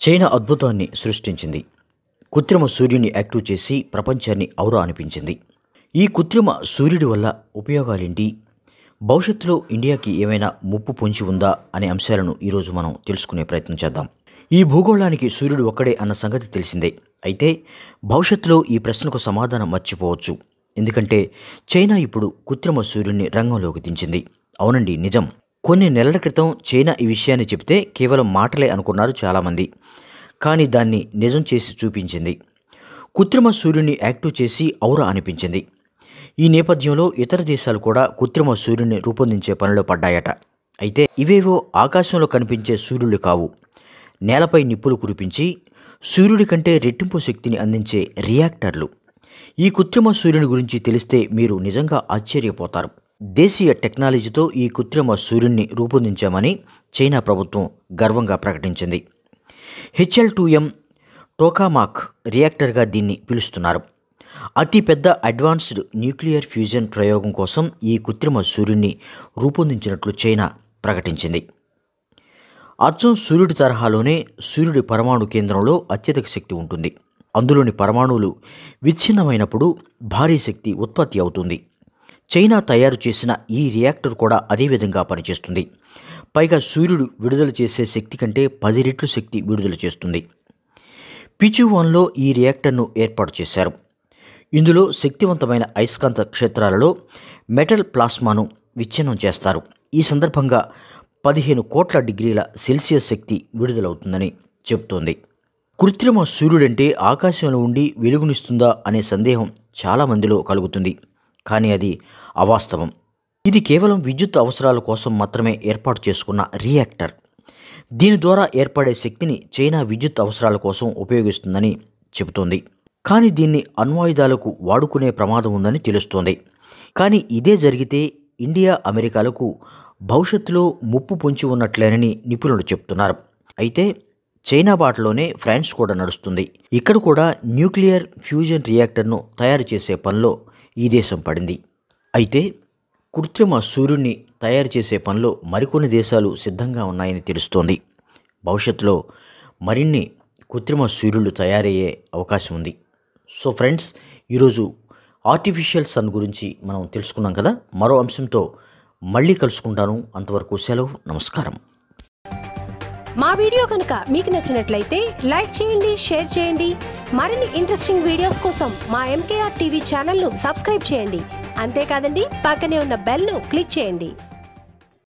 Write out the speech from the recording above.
China అద్భుతాన్ని సృష్టించింది కృత్రిమ సూర్యుని యాక్టివ్ చేసి ప్రపంచాన్ని ఔరా అనిపించింది ఈ కృత్రిమ సూర్యుడి వల్ల ఉపయోగాలేంటి భవిష్యత్తులో ఇండియాకి ఏమైనా ముప్పు పొంచి ఉందా అనే అంశాలను ఈరోజు మనం తెలుసుకునే ప్రయత్నం చేద్దాం ఈ భూగోళానికి సూర్యుడు ఒక్కడే అన్న సంగతి తెలిసిందే అయితే భవిష్యత్తులో ఈ ప్రశ్నకు సమాధానం మర్చిపోవచ్చు ఎందుకంటే చైనా ఇప్పుడు కృత్రిమ సూర్యుడిని రంగంలోకి దించింది అవునండి నిజం కొన్ని నెలల క్రితం చైనా ఈ విషయాన్ని చెబితే కేవలం మాటలే అనుకున్నారు చాలామంది కానీ దాన్ని నిజం చేసి చూపించింది కృత్రిమ సూర్యుని యాక్టివ్ చేసి ఔరా అనిపించింది ఈ నేపథ్యంలో ఇతర దేశాలు కూడా కృత్రిమ సూర్యుని రూపొందించే పనిలో పడ్డాయట అయితే ఇవేవో ఆకాశంలో కనిపించే సూర్యులు కావు నేలపై నిప్పులు కురిపించి సూర్యుడి కంటే రెట్టింపు శక్తిని అందించే రియాక్టర్లు ఈ కృత్రిమ సూర్యుని గురించి తెలిస్తే మీరు నిజంగా ఆశ్చర్యపోతారు దేశీయ టెక్నాలజీతో ఈ కృత్రిమ సూర్యుని రూపొందించామని చైనా ప్రభుత్వం గర్వంగా ప్రకటించింది హెచ్ఎల్ టూ ఎం టోకామాక్ రియాక్టర్గా దీన్ని పిలుస్తున్నారు అతిపెద్ద అడ్వాన్స్డ్ న్యూక్లియర్ ఫ్యూజన్ ప్రయోగం కోసం ఈ కృత్రిమ సూర్యుని రూపొందించినట్లు చైనా ప్రకటించింది అచ్చం సూర్యుడి తరహాలోనే సూర్యుడి పరమాణు కేంద్రంలో అత్యధిక శక్తి ఉంటుంది అందులోని పరమాణువులు విచ్ఛిన్నమైనప్పుడు భారీ శక్తి ఉత్పత్తి అవుతుంది చైనా తయారు చేసిన ఈ రియాక్టర్ కూడా అదే విధంగా పనిచేస్తుంది పైగా సూర్యుడు విడుదల చేసే శక్తి కంటే పది రెట్లు శక్తి విడుదల చేస్తుంది పిచు వన్లో ఈ రియాక్టర్ను ఏర్పాటు చేశారు ఇందులో శక్తివంతమైన అయస్కాంత క్షేత్రాలలో మెటల్ ప్లాస్మాను విచ్ఛిన్నం చేస్తారు ఈ సందర్భంగా పదిహేను కోట్ల డిగ్రీల సెల్సియస్ శక్తి విడుదలవుతుందని చెబుతోంది కృత్రిమ సూర్యుడంటే ఆకాశంలో ఉండి వెలుగునిస్తుందా అనే సందేహం చాలామందిలో కలుగుతుంది కానీ అది అవాస్తవం ఇది కేవలం విద్యుత్ అవసరాల కోసం మాత్రమే ఏర్పాటు చేసుకున్న రియాక్టర్ దీని ద్వారా ఏర్పడే శక్తిని చైనా విద్యుత్ అవసరాల కోసం ఉపయోగిస్తుందని చెబుతోంది కానీ దీన్ని అణ్వాయుధాలకు వాడుకునే ప్రమాదం ఉందని తెలుస్తోంది కానీ ఇదే జరిగితే ఇండియా అమెరికాలకు భవిష్యత్తులో ముప్పు పొంచి ఉన్నట్లేనని నిపుణులు చెప్తున్నారు అయితే చైనా బాటలోనే ఫ్రాన్స్ కూడా నడుస్తుంది ఇక్కడ కూడా న్యూక్లియర్ ఫ్యూజన్ రియాక్టర్ను తయారు చేసే పనిలో ఈ దేశం పడింది అయితే కృత్రిమ సూర్యుడిని తయారు చేసే పనిలో మరికొన్ని దేశాలు సిద్ధంగా ఉన్నాయని తెలుస్తోంది భవిష్యత్తులో మరిన్ని కృత్రిమ సూర్యులు తయారయ్యే అవకాశం ఉంది సో ఫ్రెండ్స్ ఈరోజు ఆర్టిఫిషియల్ సన్ గురించి మనం తెలుసుకున్నాం కదా మరో అంశంతో మళ్ళీ కలుసుకుంటాను అంతవరకు సెలవు నమస్కారం మా వీడియో కనుక మీకు నచ్చినట్లయితే లైక్ చేయండి షేర్ చేయండి మరిన్ని ఇంట్రెస్టింగ్ వీడియోస్ కోసం మా ఎంకేఆర్ టీవీ ఛానల్ను సబ్స్క్రైబ్ చేయండి అంతేకాదండి పక్కనే ఉన్న బెల్ను క్లిక్ చేయండి